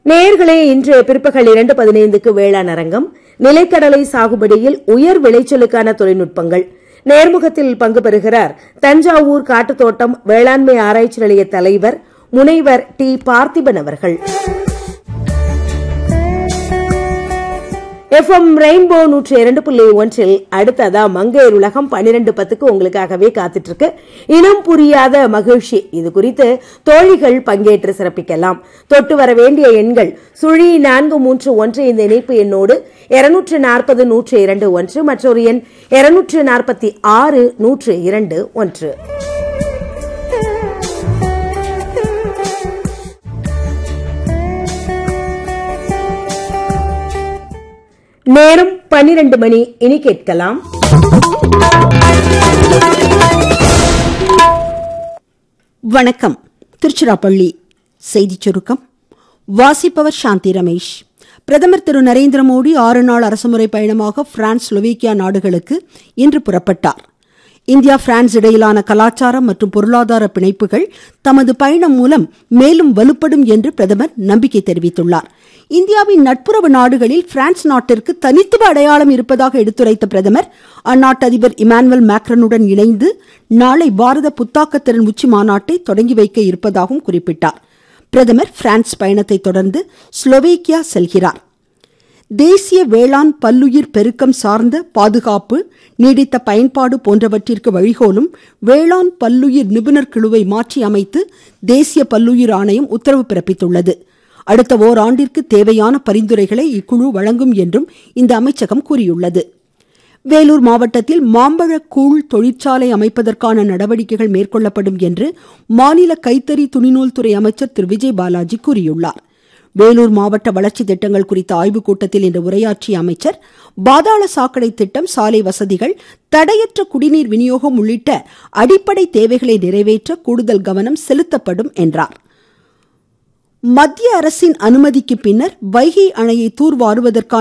நேயர்களே இன்று பிற்பகல் இரண்டு பதினைந்துக்கு வேளாண் அரங்கம் நிலைக்கடலை சாகுபடியில் உயர் விளைச்சலுக்கான தொழில்நுட்பங்கள் நேர்முகத்தில் பங்கு பெறுகிறார் தஞ்சாவூர் காட்டுத்தோட்டம் வேளாண்மை ஆராய்ச்சி நிலைய தலைவர் முனைவர் டி பார்த்திபன் அவர்கள் எஃப்எம் ரெயின்போ நூற்றி இரண்டு புள்ளி ஒன்றில் அடுத்ததா மங்கையர் உலகம் பன்னிரண்டு பத்துக்கு உங்களுக்காகவே காத்துட்டு இருக்கு இனம் புரியாத மகிழ்ச்சி இது குறித்து தோழிகள் பங்கேற்று சிறப்பிக்கலாம் தொட்டு வர வேண்டிய எண்கள் சுழி நான்கு மூன்று ஒன்று இந்த இணைப்பு எண்ணோடு இருநூற்று நாற்பது நூற்று இரண்டு ஒன்று மற்றொரு எண் இருநூற்று நாற்பத்தி ஆறு நூற்று இரண்டு ஒன்று நேரம் பன்னிரண்டு மணி இனி கேட்கலாம் வணக்கம் திருச்சிராப்பள்ளி செய்திச் சுருக்கம் வாசிப்பவர் சாந்தி ரமேஷ் பிரதமர் திரு நரேந்திர மோடி ஆறு நாள் அரசுமுறை பயணமாக பிரான்ஸ் ஸ்லோவேக்கியா நாடுகளுக்கு இன்று புறப்பட்டார் இந்தியா பிரான்ஸ் இடையிலான கலாச்சாரம் மற்றும் பொருளாதார பிணைப்புகள் தமது பயணம் மூலம் மேலும் வலுப்படும் என்று பிரதமர் நம்பிக்கை தெரிவித்துள்ளார் இந்தியாவின் நட்புறவு நாடுகளில் பிரான்ஸ் நாட்டிற்கு தனித்துவ அடையாளம் இருப்பதாக எடுத்துரைத்த பிரதமர் அந்நாட்டு அதிபர் இமானுவல் மேக்ரனுடன் இணைந்து நாளை பாரத புத்தாக்கத்திறன் உச்சி மாநாட்டை தொடங்கி வைக்க இருப்பதாகவும் குறிப்பிட்டார் பிரதமர் பிரான்ஸ் பயணத்தை தொடர்ந்து ஸ்லோவேக்கியா செல்கிறார் தேசிய வேளாண் பல்லுயிர் பெருக்கம் சார்ந்த பாதுகாப்பு நீடித்த பயன்பாடு போன்றவற்றிற்கு வழிகோலும் வேளாண் பல்லுயிர் நிபுணர் குழுவை மாற்றி அமைத்து தேசிய பல்லுயிர் ஆணையம் உத்தரவு பிறப்பித்துள்ளது அடுத்த ஓராண்டிற்கு தேவையான பரிந்துரைகளை இக்குழு வழங்கும் என்றும் இந்த அமைச்சகம் கூறியுள்ளது வேலூர் மாவட்டத்தில் மாம்பழ கூழ் தொழிற்சாலை அமைப்பதற்கான நடவடிக்கைகள் மேற்கொள்ளப்படும் என்று மாநில கைத்தறி துணிநூல் துறை அமைச்சர் திரு விஜய் பாலாஜி கூறியுள்ளார் வேலூர் மாவட்ட வளர்ச்சி திட்டங்கள் குறித்த ஆய்வுக் கூட்டத்தில் இன்று உரையாற்றிய அமைச்சர் பாதாள சாக்கடை திட்டம் சாலை வசதிகள் தடையற்ற குடிநீர் விநியோகம் உள்ளிட்ட அடிப்படை தேவைகளை நிறைவேற்ற கூடுதல் கவனம் செலுத்தப்படும் என்றார் மத்திய அரசின் அனுமதிக்கு பின்னர் வைகை அணையை தூர்வாருவதற்கான